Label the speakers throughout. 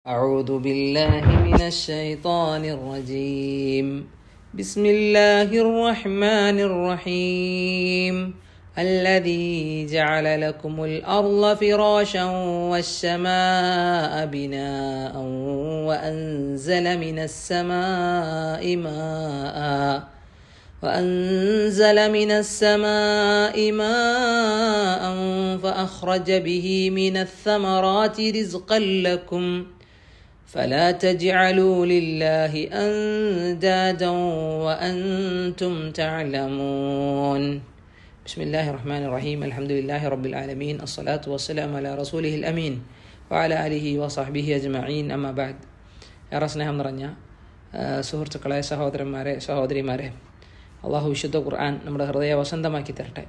Speaker 1: أعوذ بالله من الشيطان الرجيم بسم الله الرحمن الرحيم الذي جعل لكم الأرض فراشا والسماء بناء وأنزل من السماء ماء وأنزل من السماء ماء فأخرج به من الثمرات رزقا لكم فلا تجعلوا لله أندادا وأنتم تعلمون بسم الله الرحمن الرحيم الحمد لله رب العالمين الصلاة والسلام على رسوله الأمين وعلى آله وصحبه أجمعين أما بعد ഏറെ സ്നേഹം നിറഞ്ഞ സുഹൃത്തുക്കളെ സഹോദരന്മാരെ സഹോദരിമാരെ അള്ളാഹു വിശുദ്ധ ഖുർആൻ നമ്മുടെ ഹൃദയ വസന്തമാക്കി തരട്ടെ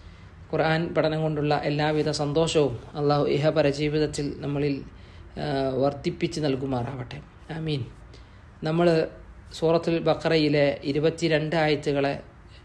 Speaker 1: ഖുർആൻ പഠനം കൊണ്ടുള്ള എല്ലാവിധ സന്തോഷവും അള്ളാഹു ഇഹപര ജീവിതത്തിൽ നമ്മളിൽ വർദ്ധിപ്പിച്ച് നൽകുമാറാവട്ടെ ആമീൻ നമ്മൾ സൂറത്തുൽ ബക്കറയിലെ ഇരുപത്തിരണ്ട് ആയത്തുകളെ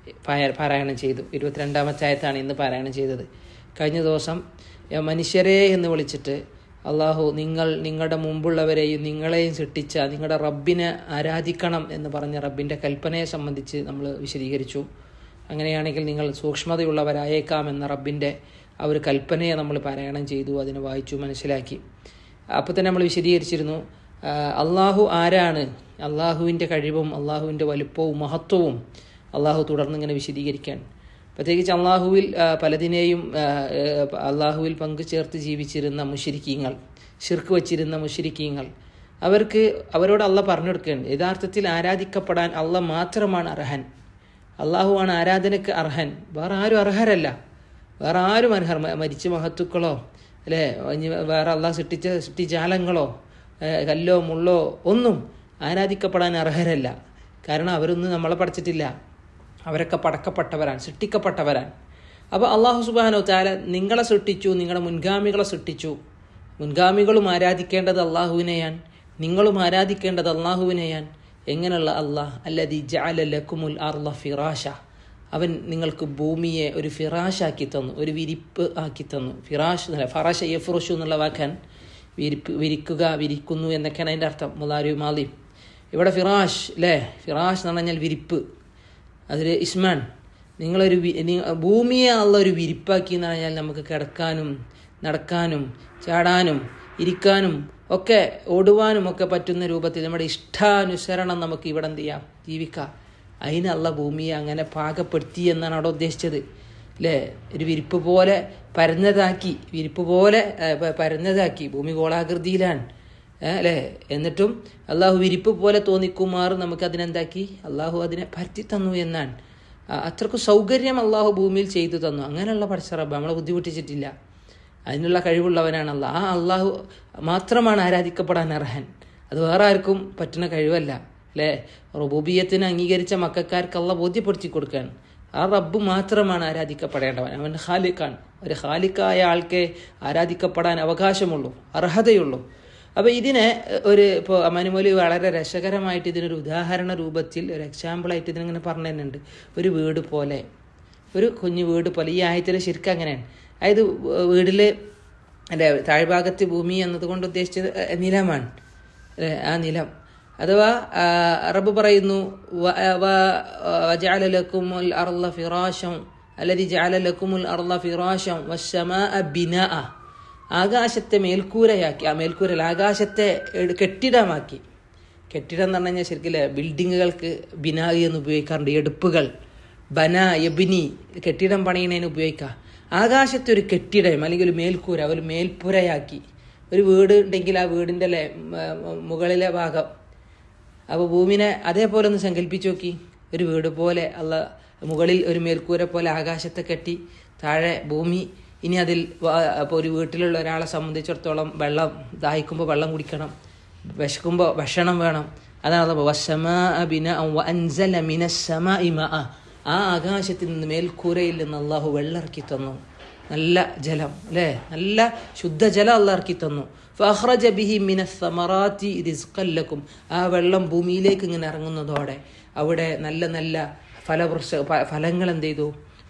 Speaker 1: പാരായണം ചെയ്തു ഇരുപത്തിരണ്ടാമത്തെ ആയത്താണ് ഇന്ന് പാരായണം ചെയ്തത് കഴിഞ്ഞ ദിവസം മനുഷ്യരെ എന്ന് വിളിച്ചിട്ട് അള്ളാഹു നിങ്ങൾ നിങ്ങളുടെ മുമ്പുള്ളവരെയും നിങ്ങളെയും സൃഷ്ടിച്ച നിങ്ങളുടെ റബ്ബിനെ ആരാധിക്കണം എന്ന് പറഞ്ഞ റബ്ബിൻ്റെ കൽപ്പനയെ സംബന്ധിച്ച് നമ്മൾ വിശദീകരിച്ചു അങ്ങനെയാണെങ്കിൽ നിങ്ങൾ സൂക്ഷ്മതയുള്ളവരായേക്കാം എന്ന റബ്ബിൻ്റെ ആ ഒരു കൽപ്പനയെ നമ്മൾ പാരായണം ചെയ്തു അതിനെ വായിച്ചു മനസ്സിലാക്കി അപ്പോൾ തന്നെ നമ്മൾ വിശദീകരിച്ചിരുന്നു അള്ളാഹു ആരാണ് അള്ളാഹുവിൻ്റെ കഴിവും അള്ളാഹുവിൻ്റെ വലുപ്പവും മഹത്വവും അള്ളാഹു തുടർന്ന് ഇങ്ങനെ വിശദീകരിക്കാൻ പ്രത്യേകിച്ച് അള്ളാഹുവിൽ പലതിനെയും അള്ളാഹുവിൽ പങ്കു ചേർത്ത് ജീവിച്ചിരുന്ന മുഷിരിക്കീങ്ങൾ ഷിർക്ക് വച്ചിരുന്ന മുഷിരിക്കീങ്ങൾ അവർക്ക് അവരോട് അള്ള പറഞ്ഞു കൊടുക്കുകയാണ് യഥാർത്ഥത്തിൽ ആരാധിക്കപ്പെടാൻ അള്ള മാത്രമാണ് അർഹൻ അള്ളാഹുവാണ് ആരാധനയ്ക്ക് അർഹൻ വേറെ ആരും അർഹരല്ല വേറെ ആരും അർഹർ മരിച്ച മഹത്തുക്കളോ അല്ലേ വേറെ അള്ളാഹ് സൃഷ്ടിച്ച സൃഷ്ടിജാലങ്ങളോ കല്ലോ മുള്ളോ ഒന്നും ആരാധിക്കപ്പെടാൻ അർഹരല്ല കാരണം അവരൊന്നും നമ്മളെ പഠിച്ചിട്ടില്ല അവരൊക്കെ പടക്കപ്പെട്ടവരാണ് സൃഷ്ടിക്കപ്പെട്ടവരാണ് അപ്പോൾ അള്ളാഹു സുബാനോ താല നിങ്ങളെ സൃഷ്ടിച്ചു നിങ്ങളുടെ മുൻഗാമികളെ സൃഷ്ടിച്ചു മുൻഗാമികളും ആരാധിക്കേണ്ടത് അള്ളാഹുവിനെയാണ് നിങ്ങളും ആരാധിക്കേണ്ടത് അള്ളാഹുവിനെയാണ് എങ്ങനെയുള്ള അള്ളാഹ് അല്ലതി ജാല ലക്കുമുൽ അർല ഫിറാഷ അവൻ നിങ്ങൾക്ക് ഭൂമിയെ ഒരു ഫിറാഷാക്കി തന്നു ഒരു വിരിപ്പ് ആക്കി തന്നു ഫിറാഷ് എന്നല്ല ഫറാഷ യഫ്റുഷു എന്നുള്ള വാക്കാൻ വിരിപ്പ് വിരിക്കുക വിരിക്കുന്നു എന്നൊക്കെയാണ് അതിൻ്റെ അർത്ഥം മുലാരു മാലി ഇവിടെ ഫിറാഷ് അല്ലേ ഫിറാഷ് എന്ന് പറഞ്ഞാൽ വിരിപ്പ് അതിൽ ഇസ്മാൻ നിങ്ങളൊരു ഭൂമിയെ ഉള്ള ഒരു വിരിപ്പാക്കി എന്ന് പറഞ്ഞാൽ നമുക്ക് കിടക്കാനും നടക്കാനും ചാടാനും ഇരിക്കാനും ഒക്കെ ഓടുവാനും ഒക്കെ പറ്റുന്ന രൂപത്തിൽ നമ്മുടെ ഇഷ്ടാനുസരണം നമുക്ക് ഇവിടെ എന്ത് ചെയ്യാം ജീവിക്കാം അതിനുള്ള ഭൂമിയെ അങ്ങനെ പാകപ്പെടുത്തി എന്നാണ് അവിടെ ഉദ്ദേശിച്ചത് അല്ലേ ഒരു വിരിപ്പ് പോലെ പരന്നതാക്കി വിരിപ്പ് പോലെ പരന്നതാക്കി ഭൂമി ഗോളാകൃതിയിലാണ് അല്ലേ എന്നിട്ടും അള്ളാഹു വിരിപ്പ് പോലെ തോന്നിക്കുമാർ നമുക്ക് അതിനെന്താക്കി അള്ളാഹു അതിനെ പരത്തി തന്നു എന്നാണ് അത്രക്കും സൗകര്യം അള്ളാഹു ഭൂമിയിൽ ചെയ്തു തന്നു അങ്ങനെയുള്ള പഠിച്ചറബ് നമ്മളെ ബുദ്ധിമുട്ടിച്ചിട്ടില്ല അതിനുള്ള കഴിവുള്ളവനാണ് അള്ളാഹ് ആ അള്ളാഹു മാത്രമാണ് ആരാധിക്കപ്പെടാൻ അർഹൻ അത് വേറെ ആർക്കും പറ്റുന്ന കഴിവല്ല അല്ലേ റുബൂബിയത്തിന് അംഗീകരിച്ച മക്കാർക്ക് അള്ള ബോധ്യപ്പെടുത്തി കൊടുക്കാൻ ആ റബ്ബ് മാത്രമാണ് ആരാധിക്കപ്പെടേണ്ടവൻ അവൻ ഖാലിക്കാണ് ഒരു ഖാലിക്കായ ആൾക്കെ ആരാധിക്കപ്പെടാൻ അവകാശമുള്ളൂ അർഹതയുള്ളൂ അപ്പോൾ ഇതിനെ ഒരു ഇപ്പോൾ അമാനുമോലി വളരെ രസകരമായിട്ട് ഇതിനൊരു ഉദാഹരണ രൂപത്തിൽ ഒരു എക്സാമ്പിളായിട്ട് ഇതിനിങ്ങനെ പറഞ്ഞു തന്നെയുണ്ട് ഒരു വീട് പോലെ ഒരു കുഞ്ഞു വീട് പോലെ ഈ ആയത്തിൽ ശരിക്കും അങ്ങനെയാണ് അതായത് വീട്ടിൽ അല്ലെ താഴ്ഭാഗത്ത് ഭൂമി എന്നതുകൊണ്ട് ഉദ്ദേശിച്ചത് നിലമാണ് അല്ലേ ആ നിലം അഥവാ അറബ് പറയുന്നു ജാലലക്കുമുൽ അർല ഫിറാശം അല്ലതി ജാലലക്കുമുൽ അർല ഫിറാശം വശമാ ബിനാ ആകാശത്തെ മേൽക്കൂരയാക്കി ആ മേൽക്കൂരൽ ആകാശത്തെ കെട്ടിടമാക്കി കെട്ടിടം എന്ന് പറഞ്ഞു കഴിഞ്ഞാൽ ശരിക്കും ബിൽഡിങ്ങുകൾക്ക് ബിനായി എന്ന് ഉപയോഗിക്കാറുണ്ട് എടുപ്പുകൾ ബന യബിനി കെട്ടിടം പണിയുന്നതിന് ഉപയോഗിക്കുക ആകാശത്തെ ഒരു കെട്ടിടം അല്ലെങ്കിൽ ഒരു മേൽക്കൂര ഒരു മേൽപ്പുരയാക്കി ഒരു വീട് ഉണ്ടെങ്കിൽ ആ വീടിൻ്റെ അല്ലേ മുകളിലെ ഭാഗം അപ്പോൾ ഭൂമിനെ അതേപോലെ ഒന്ന് സങ്കല്പിച്ച് നോക്കി ഒരു വീട് പോലെ അല്ല മുകളിൽ ഒരു മേൽക്കൂര പോലെ ആകാശത്തെ കെട്ടി താഴെ ഭൂമി ഇനി അതിൽ ഇപ്പോൾ ഒരു വീട്ടിലുള്ള ഒരാളെ സംബന്ധിച്ചിടത്തോളം വെള്ളം ദാഹിക്കുമ്പോൾ വെള്ളം കുടിക്കണം വിശക്കുമ്പോൾ ഭക്ഷണം വേണം അതാണ് ആ ആകാശത്തിൽ നിന്ന് മേൽക്കൂരയിൽ നിന്ന് അള്ളാഹു വെള്ളിറക്കി തന്നു നല്ല ജലം അല്ലേ നല്ല ശുദ്ധജലം അള്ള ഇറക്കി തന്നു ഫഹ്റജ ബിഹി മിന സമറാത്തി റിസ്കല്ലക്കും ആ വെള്ളം ഭൂമിയിലേക്ക് ഇങ്ങനെ ഇറങ്ങുന്നതോടെ അവിടെ നല്ല നല്ല ഫലവൃക്ഷ ഫലങ്ങൾ എന്ത് ചെയ്തു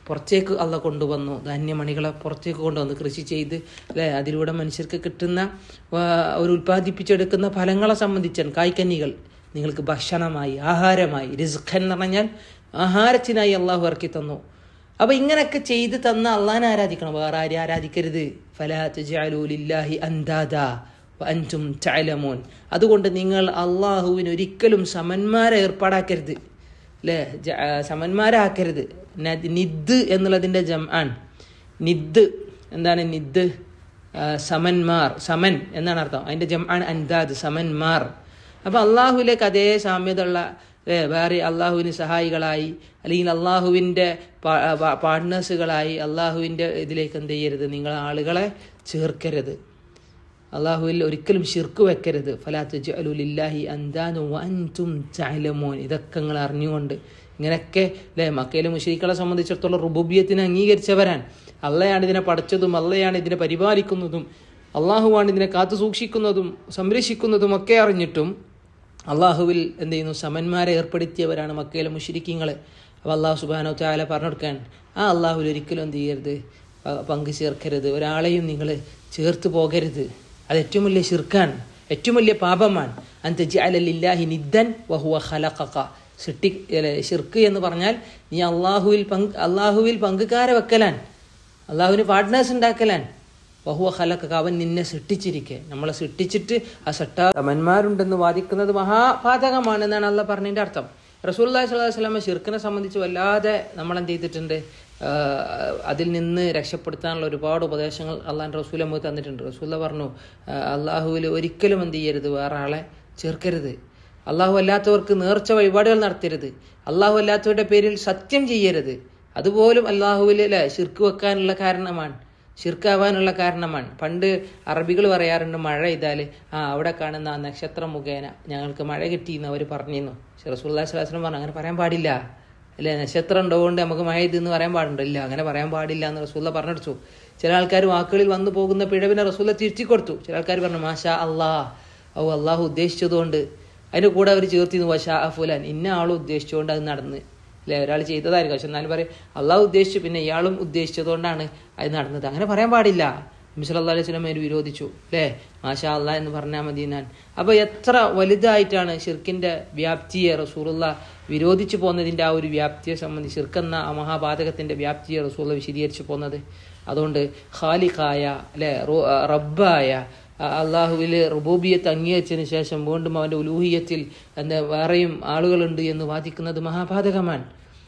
Speaker 1: പുറത്തേക്ക് അല്ല കൊണ്ടുവന്നു ധാന്യമണികളെ പുറത്തേക്ക് കൊണ്ടുവന്നു കൃഷി ചെയ്ത് അല്ലേ അതിലൂടെ മനുഷ്യർക്ക് കിട്ടുന്ന ആ, ഒരു ഉൽപ്പാദിപ്പിച്ചെടുക്കുന്ന ഫലങ്ങളെ സംബന്ധിച്ചാണ് കായ്ക്കന്നികൾ നിങ്ങൾക്ക് ഭക്ഷണമായി ആഹാരമായി റിസ്ഖൻ എന്ന് പറഞ്ഞാൽ ആഹാരത്തിനായി അള്ളാഹു ഇറക്കി തന്നു അപ്പൊ ഇങ്ങനെയൊക്കെ ചെയ്ത് തന്ന അള്ളാഹിനെ ആരാധിക്കണം വേറെ ആരും ആരാധിക്കരുത് ഫലാ തജ്അലൂ ലില്ലാഹി അന്താദാ വഅൻതും തഅലമൂൻ അതുകൊണ്ട് നിങ്ങൾ അള്ളാഹുവിന് ഒരിക്കലും സമന്മാരെ ഏർപ്പാടാക്കരുത് അല്ലേ ജ- ആ, സമന്മാരാക്കരുത് ന- നിദ് എന്നുള്ളതിൻ്റെ ജം ആണ് നിദ് എന്താണ് നിദ് ആ, സമന്മാർ സമൻ എന്നാണ് അർത്ഥം അതിൻ്റെ ജം ആണ് അൻദാദ് സമന്മാർ അപ്പം അള്ളാഹുവിലേക്ക് അതേ സാമ്യതയുള്ള ഏ, വേറെ അള്ളാഹുവിന് സഹായികളായി അല്ലെങ്കിൽ അള്ളാഹുവിൻ്റെ പാർട്ട്നേഴ്സുകളായി അള്ളാഹുവിൻ്റെ ഇതിലേക്ക് എന്ത് ചെയ്യരുത് നിങ്ങൾ ആളുകളെ ചേർക്കരുത് അള്ളാഹുവിൽ ഒരിക്കലും ഷിർക്ക് വെക്കരുത് ഫലാത്ത് ജഅലുലില്ലാഹി അന്താനു അൻതും തഅലമൂൻ ഇതൊക്കെ നിങ്ങൾ അറിഞ്ഞുകൊണ്ട് ഇങ്ങനെയൊക്കെ അല്ലേ മക്കയിലെ മുഷരിക്കളെ സംബന്ധിച്ചിടത്തോളം റുബൂബിയത്തിനെ അംഗീകരിച്ചവരാൻ അള്ളയാണ് ഇതിനെ പഠിച്ചതും അള്ളയാണ് ഇതിനെ പരിപാലിക്കുന്നതും അള്ളാഹുവാണ് ഇതിനെ കാത്തു സൂക്ഷിക്കുന്നതും സംരക്ഷിക്കുന്നതും ഒക്കെ അറിഞ്ഞിട്ടും അള്ളാഹുവിൽ എന്ത് ചെയ്യുന്നു സമന്മാരെ ഏർപ്പെടുത്തിയവരാണ് മക്കയിലെ മുഷരിക്കിങ്ങൾ അപ്പോൾ അള്ളാഹു സുബാനോ ചാല പറഞ്ഞു കൊടുക്കാൻ ആ അള്ളാഹുവിൽ ഒരിക്കലും എന്ത് ചെയ്യരുത് പ- പങ്കു ചേർക്കരുത് ഒരാളെയും നിങ്ങൾ ചേർത്ത് പോകരുത് അത് ഏറ്റവും വലിയ ഷിർക്കാൻ ഏറ്റവും വലിയ പാപമാണ് അന്ത ജഅലലില്ലാഹി നിദ്ദൻ വഹുവ ഖലഖക സിട്ടി ഷിർക്ക് എന്ന് പറഞ്ഞാൽ നീ അള്ളാഹുവിൽ പങ്ക് അള്ളാഹുവിൽ പങ്കുകാരെ വെക്കലാൻ അള്ളാഹുവിന് പാർട്ട്നേഴ്സ് ഉണ്ടാക്കലാൻ ബഹുവ ഖലഖക അവൻ നിന്നെ സൃഷ്ടിച്ചിരിക്കെ നമ്മളെ സൃഷ്ടിച്ചിട്ട് ആ സട്ട സമന്മാരുണ്ടെന്ന് വാദിക്കുന്നത് മഹാപാതകമാണ് എന്നാണ് അള്ള പറഞ്ഞതിന്റെ അർത്ഥം റസൂല്ലാ സ്വലാഹു വസ്ലാമ ഷിർക്കിനെ സംബന്ധിച്ച് വല്ലാതെ നമ്മൾ എന്ത് ചെയ്തിട്ടുണ്ട് ആ, അതിൽ നിന്ന് രക്ഷപ്പെടുത്താനുള്ള ഒരുപാട് ഉപദേശങ്ങൾ അള്ളാൻ റസൂൽ നമുക്ക് തന്നിട്ടുണ്ട് റസൂല്ല പറഞ്ഞു അള്ളാഹുവിൽ ഒരിക്കലും എന്ത് ചെയ്യരുത് വേറെ ആളെ ചേർക്കരുത് അള്ളാഹു അല്ലാത്തവർക്ക് നേർച്ച വഴിപാടുകൾ നടത്തരുത് അള്ളാഹു അല്ലാത്തവരുടെ പേരിൽ സത്യം ചെയ്യരുത് അതുപോലും അള്ളാഹുവിൽ അല്ലെ ഷിർക്ക് വെക്കാനുള്ള കാരണമാണ് ഷിർക്കാവാനുള്ള കാരണമാണ് പണ്ട് അറബികൾ പറയാറുണ്ട് മഴ ചെയ്താൽ ആ അവിടെ കാണുന്ന ആ നക്ഷത്രം മുഖേന ഞങ്ങൾക്ക് മഴ കിട്ടിയെന്ന് അവർ പറഞ്ഞിരുന്നു പക്ഷെ റസൂല്ലാ സ്വലാസ്ലം പറഞ്ഞു അങ്ങനെ പറയാൻ പാടില്ല അല്ലേ നക്ഷത്രം ഉണ്ടോകൊണ്ട് നമുക്ക് മഴ ഇതെന്ന് പറയാൻ പാടുണ്ടോ ഇല്ല അങ്ങനെ പറയാൻ പാടില്ല എന്ന് റസൂല്ല പറഞ്ഞെടുത്തു ചില ആൾക്കാർ വാക്കുകളിൽ വന്നു പോകുന്ന പിഴവിനെ റസൂല്ല തിരുത്തി കൊടുത്തു ചില ആൾക്കാർ പറഞ്ഞു മാഷാ അള്ളാ ഓ അള്ളാഹു ഉദ്ദേശിച്ചതുകൊണ്ട് അതിൻ്റെ കൂടെ അവർ ചേർത്തിന്ന് വശാ ഫുലാൻ ഇന്ന ആളും ഉദ്ദേശിച്ചുകൊണ്ട് അത് നടന്ന് അല്ലെ ഒരാൾ ചെയ്തതായിരിക്കും പക്ഷെ എന്നാലും പറയും അള്ളാഹു ഉദ്ദേശിച്ചു പിന്നെ ഇയാളും ഉദ്ദേശിച്ചതുകൊണ്ടാണ് അത് നടന്നത് അങ്ങനെ പറയാൻ പാടില്ല നബിസല്ലാ അലൈഹി സ്വലം മേൽ വിരോധിച്ചു അല്ലേ മാഷാ അള്ളാ എന്ന് പറഞ്ഞാൽ മതി ഞാൻ അപ്പോൾ എത്ര വലുതായിട്ടാണ് ഷിർക്കിൻ്റെ വ്യാപ്തിയെ റസൂറുള്ള വിരോധിച്ചു പോകുന്നതിൻ്റെ ആ ഒരു വ്യാപ്തിയെ സംബന്ധിച്ച് ഷിർക്കെന്ന ആ മഹാപാതകത്തിൻ്റെ വ്യാപ്തിയെ റസൂള്ള വിശദീകരിച്ചു പോകുന്നത് അതുകൊണ്ട് ഖാലിഖായ അല്ലെ റബ്ബായ അള്ളാഹുവിൽ റുബൂബിയത്ത് അംഗീകരിച്ചതിന് ശേഷം വീണ്ടും അവൻ്റെ ഉലൂഹിയത്തിൽ എന്താ വേറെയും ആളുകളുണ്ട് എന്ന് വാദിക്കുന്നത് മഹാപാതകമാണ്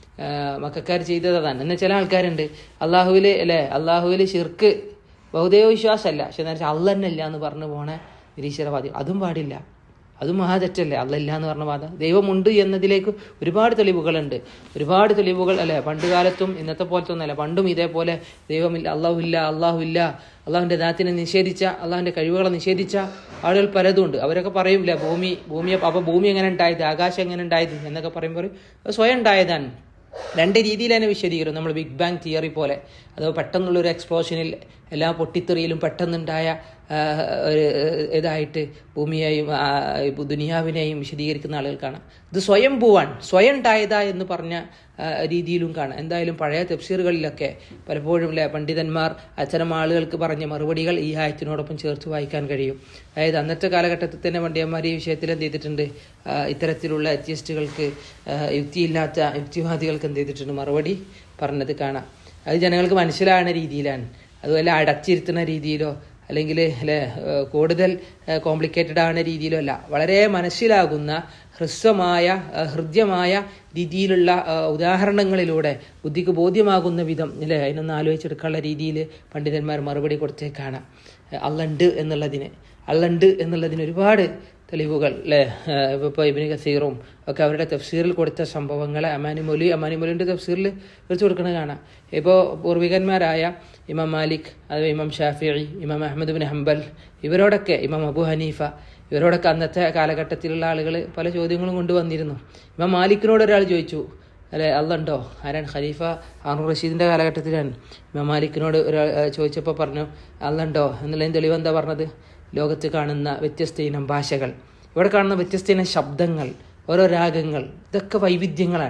Speaker 1: മക്കാർ ചെയ്തതാണ് എന്നാൽ ചില ആൾക്കാരുണ്ട് അള്ളാഹുവിൽ അല്ലേ അള്ളാഹുവിൽ ഷിർക്ക് ബഹുദൈവ വിശ്വാസമല്ല പക്ഷെ എന്താ വെച്ചാൽ അല്ല തന്നെ ഇല്ല എന്ന് പറഞ്ഞു പോണ നിരീശ്വരവാദി അതും പാടില്ല അതും മഹാതെറ്റല്ലേ അല്ല ഇല്ല എന്ന് പറഞ്ഞ വാദം ദൈവമുണ്ട് എന്നതിലേക്ക് ഒരുപാട് തെളിവുകളുണ്ട് ഒരുപാട് തെളിവുകൾ അല്ലെ പണ്ട് കാലത്തും ഇന്നത്തെ പോലത്തെ ഒന്നല്ല പണ്ടും ഇതേപോലെ ദൈവമില്ല അള്ളാഹുല്ല അള്ളാഹുല്ല അള്ളാഹുവിൻ്റെ ദാത്തിനെ നിഷേധിച്ച അള്ളാഹുവിൻ്റെ കഴിവുകളെ നിഷേധിച്ച ആളുകൾ പലതും ഉണ്ട് അവരൊക്കെ പറയൂല ഭൂമി ഭൂമിയെ അപ്പോൾ ഭൂമി എങ്ങനെ ഉണ്ടായത് ആകാശം എങ്ങനെ ഉണ്ടായത് എന്നൊക്കെ പറയുമ്പോൾ അത് സ്വയം ഉണ്ടായതാണ് രണ്ട് രീതിയിൽ തന്നെ വിശദീകരണം നമ്മൾ ബിഗ് ബാങ് തിയറി പോലെ അത് പെട്ടെന്നുള്ളൊരു എക്സ്പ്ലോഷനിൽ എല്ലാ പൊട്ടിത്തെറിയിലും പെട്ടെന്നുണ്ടായ ആ, ഒരു ഇതായിട്ട് ഭൂമിയെയും ആ, ഇപ്പൊ ദുനിയാവിനെയും വിശദീകരിക്കുന്ന ആളുകൾ കാണാം ഇത് സ്വയം പോവാൻ സ്വയം ഉണ്ടായതാ എന്ന് പറഞ്ഞ ആ, രീതിയിലും കാണാം എന്തായാലും പഴയ തെഫ്സീറുകളിലൊക്കെ പലപ്പോഴും അല്ലെ പണ്ഡിതന്മാർ അത്തരം ആളുകൾക്ക് പറഞ്ഞ മറുപടികൾ ഈ ആയത്തിനോടൊപ്പം ചേർത്ത് വായിക്കാൻ കഴിയും അതായത് അന്നത്തെ കാലഘട്ടത്തിൽ തന്നെ പണ്ഡിതന്മാർ ഈ വിഷയത്തിൽ എന്ത് ചെയ്തിട്ടുണ്ട് ആ, ഇത്തരത്തിലുള്ള അത്യസ്റ്റുകൾക്ക് യുക്തിയില്ലാത്ത യുക്തിവാദികൾക്ക് എന്ത് ചെയ്തിട്ടുണ്ട് മറുപടി പറഞ്ഞത് കാണാം അത് ജനങ്ങൾക്ക് മനസ്സിലാകുന്ന രീതിയിലാണ് അതുപോലെ അടച്ചിരുത്തുന്ന രീതിയിലോ അല്ലെങ്കിൽ അല്ലെ കൂടുതൽ കോംപ്ലിക്കേറ്റഡ് ആവുന്ന രീതിയിലോ അല്ല വളരെ മനസ്സിലാകുന്ന ഹ്രസ്വമായ ആ, ഹൃദ്യമായ രീതിയിലുള്ള ആ, ഉദാഹരണങ്ങളിലൂടെ ബുദ്ധിക്ക് ബോധ്യമാകുന്ന വിധം അല്ലെ അതിനൊന്ന് ആലോചിച്ചെടുക്കാനുള്ള രീതിയിൽ പണ്ഡിതന്മാർ മറുപടി കൊടുത്തേ കാണാം അള്ളുണ്ട് എന്നുള്ളതിന് അള്ളുണ്ട് എന്നുള്ളതിന് ഒരുപാട് തെളിവുകൾ അല്ലേ ഇപ്പോൾ ഇബിന് കസീറും ഒക്കെ അവരുടെ തഫ്സീറിൽ കൊടുത്ത സംഭവങ്ങളെ അമാനിമൊലി അമാനിമൊലിൻ്റെ തഫ്സീറിൽ വെച്ച് കൊടുക്കുന്നത് കാണാം ഇപ്പോൾ പൂർവികന്മാരായ ഇമാം മാലിക് അത് ഇമാം ഷാഫി ഇമാം അഹമ്മദ് ബിൻ ഹംബൽ ഇവരോടൊക്കെ ഇമാം അബു ഹനീഫ ഇവരോടൊക്കെ അന്നത്തെ കാലഘട്ടത്തിലുള്ള ആളുകൾ പല ചോദ്യങ്ങളും കൊണ്ടുവന്നിരുന്നു ഇമാം മാലിക്കിനോട് ഒരാൾ ചോദിച്ചു അല്ലെ അല്ലുണ്ടോ ആരാണ് ഖലീഫ ഹാറൂൺ റഷീദിൻ്റെ കാലഘട്ടത്തിലാണ് ഇമാം മാലിക്കിനോട് ഒരാൾ ഏഹ്, ചോദിച്ചപ്പോൾ പറഞ്ഞു അല്ലുണ്ടോ എന്നുള്ളതിന് തെളിവ് എന്താ പറഞ്ഞത് ലോകത്ത് കാണുന്ന വ്യത്യസ്ത ഇനം ഭാഷകൾ ഇവിടെ കാണുന്ന വ്യത്യസ്ത ഇനം ശബ്ദങ്ങൾ ഓരോ രാഗങ്ങൾ ഇതൊക്കെ വൈവിധ്യങ്ങളാണ്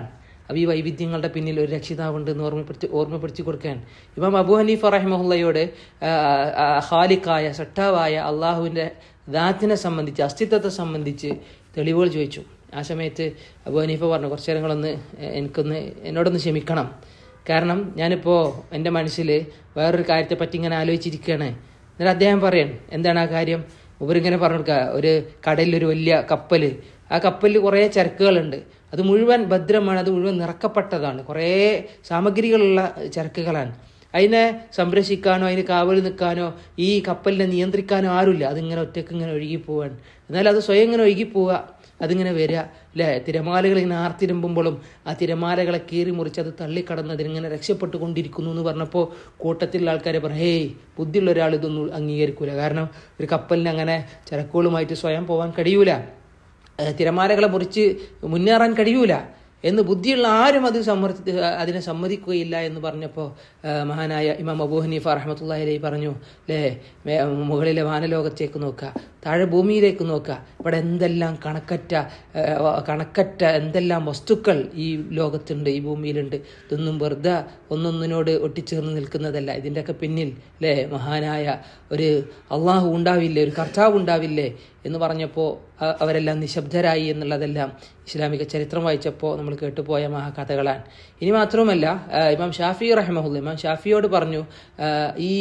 Speaker 1: അപ്പോൾ ഈ വൈവിധ്യങ്ങളുടെ പിന്നിൽ ഒരു രക്ഷിതാവുണ്ട് എന്ന് ഓർമ്മപ്പെടുത്തി ഓർമ്മപ്പെടുത്തി കൊടുക്കാൻ ഇമാം അബു ഹനീഫ റഹ്മുള്ളയോട് ഖാലിക്കായ സട്ടാവായ അള്ളാഹുവിൻ്റെ ദാത്തിനെ സംബന്ധിച്ച് അസ്തിത്വത്തെ സംബന്ധിച്ച് തെളിവുകൾ ചോദിച്ചു ആ സമയത്ത് അബു ഹനീഫ പറഞ്ഞു കുറച്ച് നേരങ്ങളൊന്ന് എനിക്കൊന്ന് എന്നോടൊന്ന് ക്ഷമിക്കണം കാരണം ഞാനിപ്പോൾ എൻ്റെ മനസ്സിൽ വേറൊരു കാര്യത്തെപ്പറ്റി ഇങ്ങനെ ആലോചിച്ചിരിക്കുകയാണ് എന്നിട്ട് അദ്ദേഹം പറയണം എന്താണ് ആ കാര്യം ഇവരിങ്ങനെ പറഞ്ഞു കൊടുക്കുക ഒരു കടലിൽ ഒരു വലിയ കപ്പൽ ആ കപ്പലിൽ കുറേ ചരക്കുകളുണ്ട് അത് മുഴുവൻ ഭദ്രമാണ് അത് മുഴുവൻ നിറക്കപ്പെട്ടതാണ് കുറേ സാമഗ്രികളുള്ള ചരക്കുകളാണ് അതിനെ സംരക്ഷിക്കാനോ അതിന് കാവൽ നിൽക്കാനോ ഈ കപ്പലിനെ നിയന്ത്രിക്കാനോ ആരുമില്ല അതിങ്ങനെ ഒറ്റയ്ക്ക് ഇങ്ങനെ ഒഴുകി പോവാൻ എന്നാൽ അത് സ്വയം ഇങ്ങനെ ഒഴുകി പോവുക അതിങ്ങനെ വരിക അല്ലേ തിരമാലകൾ ഇങ്ങനെ ആർത്തിരമ്പുമ്പോഴും ആ തിരമാലകളെ കീറി മുറിച്ച് അത് തള്ളിക്കടന്ന് അതിനിങ്ങനെ രക്ഷപ്പെട്ടുകൊണ്ടിരിക്കുന്നു എന്ന് പറഞ്ഞപ്പോൾ കൂട്ടത്തിലുള്ള ആൾക്കാരെ പറഞ്ഞു ഹേയ് ബുദ്ധിയുള്ള ഒരാൾ ഇതൊന്നും അംഗീകരിക്കൂല കാരണം ഒരു കപ്പലിന് അങ്ങനെ ചരക്കുകളുമായിട്ട് സ്വയം പോകാൻ കഴിയൂല തിരമാലകളെ മുറിച്ച് മുന്നേറാൻ കഴിയൂല എന്ന് ബുദ്ധിയുള്ള ആരും അത് സമ്മർദ്ദ അതിനെ സമ്മതിക്കുകയില്ല എന്ന് പറഞ്ഞപ്പോൾ മഹാനായ ഇമാം അബൂ ഹനീഫ റഹമത്തുള്ളി പറഞ്ഞു അല്ലേ മുകളിലെ വാനലോകത്തേക്ക് നോക്കുക താഴെ ഭൂമിയിലേക്ക് നോക്കുക ഇവിടെ എന്തെല്ലാം കണക്കറ്റ കണക്കറ്റ എന്തെല്ലാം വസ്തുക്കൾ ഈ ലോകത്തുണ്ട് ഈ ഭൂമിയിലുണ്ട് ഇതൊന്നും വെറുതെ ഒന്നൊന്നിനോട് ഒട്ടിച്ചേർന്ന് നിൽക്കുന്നതല്ല ഇതിൻ്റെയൊക്കെ പിന്നിൽ അല്ലേ മഹാനായ ഒരു അള്ളാഹു ഉണ്ടാവില്ലേ ഒരു കർത്താവ് ഉണ്ടാവില്ലേ എന്ന് പറഞ്ഞപ്പോൾ അവരെല്ലാം നിശബ്ദരായി എന്നുള്ളതെല്ലാം ഇസ്ലാമിക ചരിത്രം വായിച്ചപ്പോൾ നമ്മൾ കേട്ടുപോയ മഹാകഥകളാണ് ഇനി മാത്രവുമല്ല ഇമാം ഷാഫി റഹ്മഹുല്ല ഇമാം ഷാഫിയോട് പറഞ്ഞു ഈ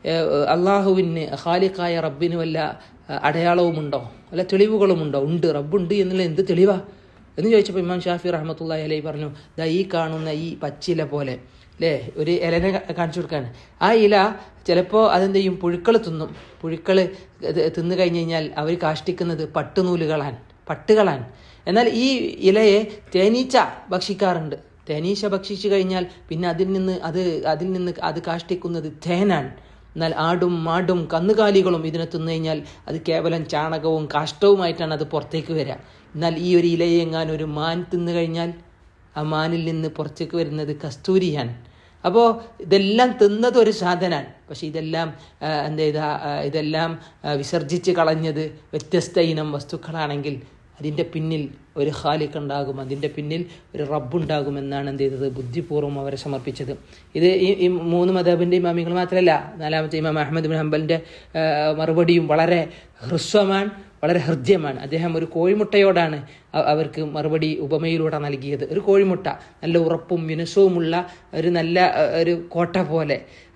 Speaker 1: അള്ളാഹുവിന് ഖാലിഖായ റബ്ബിന് വല്ല അടയാളവുമുണ്ടോ വല്ല തെളിവുകളുമുണ്ടോ ഉണ്ട് റബ്ബുണ്ട് എന്നുള്ള എന്ത് തെളിവാ എന്ന് ചോദിച്ചപ്പോൾ ഇമാം ഷാഫി റഹ്മത്തുള്ള അലൈ പറഞ്ഞു ദാ ഈ കാണുന്ന ഈ പച്ചില പോലെ അല്ലേ ഒരു ഇലനെ കാണിച്ചു കൊടുക്കാണ് ആ ഇല ചിലപ്പോൾ അതെന്ത് ചെയ്യും പുഴുക്കൾ തിന്നും പുഴുക്കൾ തിന്നു കഴിഞ്ഞ് കഴിഞ്ഞാൽ അവർ കാഷ്ടിക്കുന്നത് പട്ടുനൂലുകളാണ് പട്ടുകളാണ് എന്നാൽ ഈ ഇലയെ തേനീച്ച ഭക്ഷിക്കാറുണ്ട് തേനീച്ച ഭക്ഷിച്ചു കഴിഞ്ഞാൽ പിന്നെ അതിൽ നിന്ന് അത് അതിൽ നിന്ന് അത് കാഷ്ടിക്കുന്നത് തേനാണ് എന്നാൽ ആടും മാടും കന്നുകാലികളും ഇതിനെ തിന്നു കഴിഞ്ഞാൽ അത് കേവലം ചാണകവും കാഷ്ടവുമായിട്ടാണ് അത് പുറത്തേക്ക് വരിക എന്നാൽ ഈ ഒരു ഇലയെങ്ങാൻ ഒരു മാൻ തിന്നു കഴിഞ്ഞാൽ ആ മാനിൽ നിന്ന് പുറത്തേക്ക് വരുന്നത് കസ്തൂരിയാണ് അപ്പോൾ ഇതെല്ലാം തിന്നത് ഒരു സാധനമാണ് പക്ഷെ ഇതെല്ലാം എന്താ ഇതാ ഇതെല്ലാം വിസർജിച്ച് കളഞ്ഞത് വ്യത്യസ്ത ഇനം വസ്തുക്കളാണെങ്കിൽ അതിൻ്റെ പിന്നിൽ ഒരു ഖാലിഖ് ഉണ്ടാകും അതിൻ്റെ പിന്നിൽ ഒരു റബ്ബുണ്ടാകുമെന്നാണ് എന്ത് ചെയ്തത് ബുദ്ധിപൂർവ്വം അവരെ സമർപ്പിച്ചത് ഇത് ഈ ഈ മൂന്ന് മതബിൻ്റെ ഇമാമികൾ മാത്രമല്ല നാലാമത്തെ ഇമാം അഹമ്മദ് ബിൻ ഹംബലിൻ്റെ മറുപടിയും വളരെ ഹ്രസ്വമാണ് വളരെ ഹൃദ്യമാണ് അദ്ദേഹം ഒരു കോഴിമുട്ടയോടാണ് അവർക്ക് മറുപടി ഉപമയിലൂടെ നൽകിയത് ഒരു കോഴിമുട്ട നല്ല ഉറപ്പും വിനസവുമുള്ള ഒരു നല്ല ഒരു കോട്ട പോലെ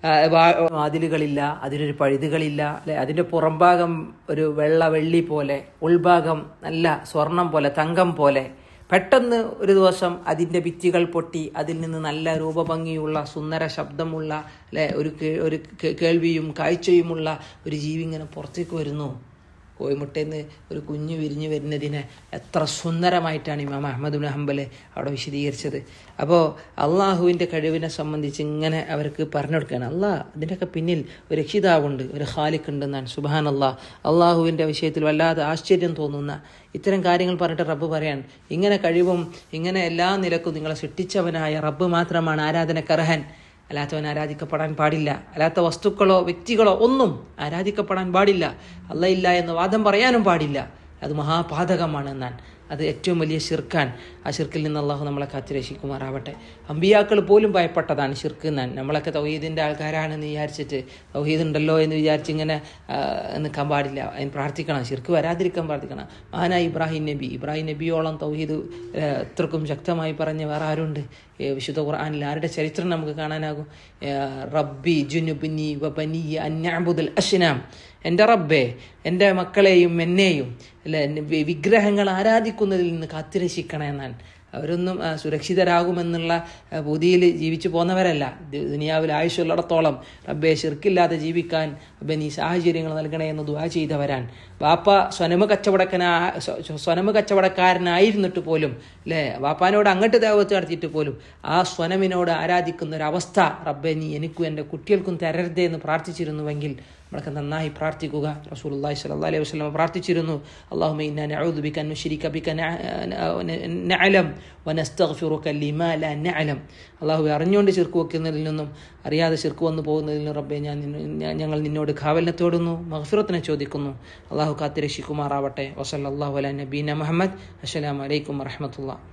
Speaker 1: വാതിലുകളില്ല അതിനൊരു പഴുതുകളില്ല അല്ലെ അതിൻ്റെ പുറംഭാഗം ഒരു വെള്ള വെള്ളി പോലെ ഉൾഭാഗം നല്ല സ്വർണം പോലെ തങ്കം പോലെ പെട്ടെന്ന് ഒരു ദിവസം അതിൻ്റെ ഭിത്തികൾ പൊട്ടി അതിൽ നിന്ന് നല്ല രൂപഭംഗിയുള്ള സുന്ദര ശബ്ദമുള്ള അല്ലെ ഒരു ഒരു കേൾവിയും കാഴ്ചയുമുള്ള ഒരു ജീവി ഇങ്ങനെ പുറത്തേക്ക് വരുന്നു കോഴിമുട്ടയിൽ നിന്ന് ഒരു കുഞ്ഞ് വിരിഞ്ഞ് വരുന്നതിനെ എത്ര സുന്ദരമായിട്ടാണ് ഇമാം അഹമ്മദ് ബിൻ ഹംബല് അവിടെ വിശദീകരിച്ചത് അപ്പോൾ അള്ളാഹുവിൻ്റെ കഴിവിനെ സംബന്ധിച്ച് ഇങ്ങനെ അവർക്ക് പറഞ്ഞു കൊടുക്കുകയാണ് അള്ളാഹ് അതിൻ്റെയൊക്കെ പിന്നിൽ ഒരു രക്ഷിതാവുണ്ട് ഒരു ഖാലിഖ് ഉണ്ടെന്നാണ് സുബാൻ അള്ളാഹ് അള്ളാഹുവിൻ്റെ വിഷയത്തിൽ വല്ലാതെ ആശ്ചര്യം തോന്നുന്ന ഇത്തരം കാര്യങ്ങൾ പറഞ്ഞിട്ട് റബ്ബ് പറയാൻ ഇങ്ങനെ കഴിവും ഇങ്ങനെ എല്ലാ നിലക്കും നിങ്ങളെ സൃഷ്ടിച്ചവനായ റബ്ബ് മാത്രമാണ് ആരാധനക്കർഹൻ അല്ലാത്തവൻ ആരാധിക്കപ്പെടാൻ പാടില്ല അല്ലാത്ത വസ്തുക്കളോ വ്യക്തികളോ ഒന്നും ആരാധിക്കപ്പെടാൻ പാടില്ല അല്ല ഇല്ല എന്ന് വാദം പറയാനും പാടില്ല അത് മഹാപാതകമാണ് എന്നാൻ അത് ഏറ്റവും വലിയ ഷിർക്കാൻ ആ ഷിർക്കിൽ നിന്ന് അള്ളാഹു നമ്മളെ കാത്തിരക്ഷിക്കുമാറാവട്ടെ അമ്പിയാക്കൾ പോലും ഭയപ്പെട്ടതാണ് ഷിർക്ക് എന്നാൻ നമ്മളൊക്കെ തൗഹീദിൻ്റെ ആൾക്കാരാണെന്ന് വിചാരിച്ചിട്ട് തൗഹീദ് ഉണ്ടല്ലോ എന്ന് വിചാരിച്ച് ഇങ്ങനെ നിൽക്കാൻ പാടില്ല അതിന് പ്രാർത്ഥിക്കണം ഷിർക്ക് വരാതിരിക്കാൻ പ്രാർത്ഥിക്കണം മഹാനായ ഇബ്രാഹിം നബി ഇബ്രാഹിം നബിയോളം തൗഹീദ് എത്രക്കും ശക്തമായി പറഞ്ഞ വേറെ ആരുണ്ട് വിശുദ്ധ ഖുർആാനിൽ ആരുടെ ചരിത്രം നമുക്ക് കാണാനാകും റബ്ബി ജുനുബിനി വബനി അന്യാബുദൽ അഷ്നാം എൻ്റെ റബ്ബെ എൻ്റെ മക്കളെയും എന്നെയും അല്ലെ വിഗ്രഹങ്ങൾ ആരാധിക്കുന്നതിൽ നിന്ന് കാത്തിരക്ഷിക്കണേ എന്നാണ് അവരൊന്നും സുരക്ഷിതരാകുമെന്നുള്ള ബുദ്ധിയിൽ ജീവിച്ചു പോന്നവരല്ല ദുനിയാവിൽ ആയുഷുള്ളിടത്തോളം റബ്ബെ ശിർക്കില്ലാതെ ജീവിക്കാൻ റബ്ബെ നീ സാഹചര്യങ്ങൾ നൽകണേ എന്ന് ദുവാ ചെയ്തവരാൻ വാപ്പ സ്വനമ കച്ചവടക്കനാ സ്വനമ കച്ചവടക്കാരനായിരുന്നിട്ട് പോലും അല്ലേ വാപ്പാനോട് അങ്ങോട്ട് ദേവത്ത് നടത്തിയിട്ട് പോലും ആ സ്വനമിനോട് ആരാധിക്കുന്ന ഒരു അവസ്ഥ റബ്ബെ നീ എനിക്കും എൻ്റെ കുട്ടികൾക്കും തരരുതേ എന്ന് പ്രാർത്ഥിച്ചിരുന്നുവെങ്കിൽ നമ്മളൊക്കെ നന്നായി പ്രാർത്ഥിക്കുക റസൂലുള്ളാഹി സ്വല്ലല്ലാഹി അലൈഹി വസല്ലം പ്രാർത്ഥിച്ചിരുന്നു അല്ലാഹുമ്മ ഇന്നാ നഊദു ബിക അൻ നുശ്രിക ബിക നഅലം വനസ്തഗ്ഫിറുക ലിമാ ലാ നഅലം അല്ലാഹു അറിഞ്ഞുകൊണ്ട് ശിർക്ക് വെക്കുന്നതിൽ നിന്നും അറിയാതെ ശിർക്ക് വന്നു പോകുന്നതിൽ നിന്നും റബ്ബെ ഞാൻ ഞങ്ങൾ നിന്നോട് കാവലിനെ തേടുന്നു മഗ്ഫിറത്തിനെ ചോദിക്കുന്നു അള്ളാഹു കാത്തിരക്ഷിക്കുമാറാവട്ടെ വസല്ലല്ലാഹു അലാ നബീന മുഹമ്മദ് അസ്സലാമു അലൈക്കും വറഹ്മത്തുള്ളാഹി